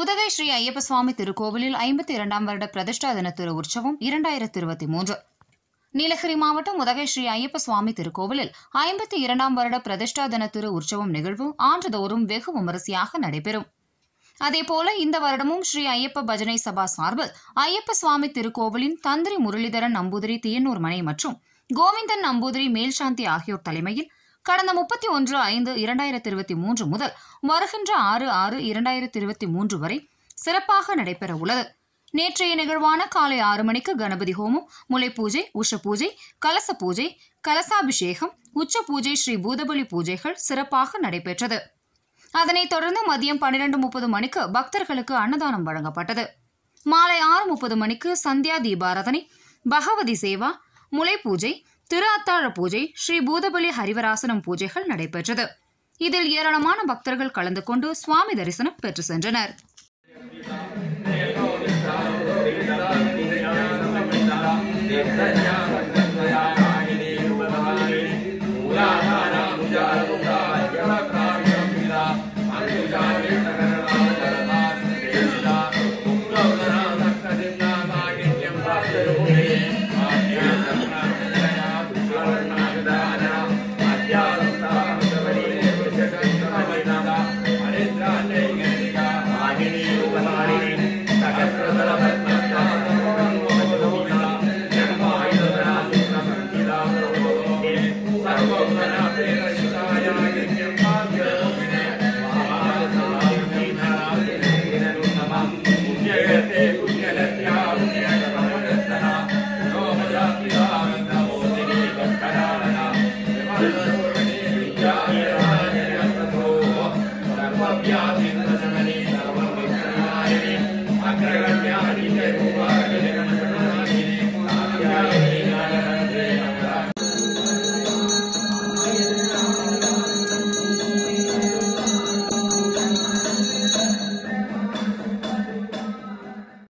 உதகை ஸ்ரீ ஐயப்ப சுவாமி திருக்கோவிலில் ஐம்பத்தி இரண்டாம் வருட பிரதிஷ்டா தின திரு உற்சவம் இரண்டாயிரத்தி இருபத்தி மூன்று நீலகிரி மாவட்டம் உதகை ஸ்ரீ ஐயப்ப சுவாமி திருக்கோவிலில் ஐம்பத்தி இரண்டாம் வருட பிரதிஷ்டா தின திரு உற்சவம் நிகழ்வு ஆண்டுதோறும் வெகு விமரிசையாக நடைபெறும் அதேபோல இந்த வருடமும் ஸ்ரீ ஐயப்ப பஜனை சபா சார்பில் ஐயப்ப சுவாமி திருக்கோவிலின் தந்திரி முரளிதரன் நம்பூதிரி தியனூர் மனை மற்றும் கோவிந்தன் நம்பூதிரி மேல்சாந்தி ஆகியோர் தலைமையில் கடந்த முப்பத்தி ஒன்று ஐந்து இரண்டாயிரத்தி இருபத்தி மூன்று முதல் வருகின்ற ஆறு ஆறு இரண்டாயிரத்தி இருபத்தி மூன்று வரை சிறப்பாக நடைபெற உள்ளது நேற்றைய நிகழ்வான காலை ஆறு மணிக்கு கணபதி ஹோமம் முலை பூஜை உஷ பூஜை கலச பூஜை கலசாபிஷேகம் உச்ச பூஜை ஸ்ரீ பூதபலி பூஜைகள் சிறப்பாக நடைபெற்றது அதனைத் தொடர்ந்து மதியம் பன்னிரண்டு முப்பது மணிக்கு பக்தர்களுக்கு அன்னதானம் வழங்கப்பட்டது மாலை ஆறு முப்பது மணிக்கு சந்தியா தீபாராதனை பகவதி சேவா முலை பூஜை திரு அத்தாழ பூஜை ஸ்ரீ பூதபலி ஹரிவராசனம் பூஜைகள் நடைபெற்றது இதில் ஏராளமான பக்தர்கள் கலந்து கொண்டு சுவாமி தரிசனம் பெற்று சென்றனர்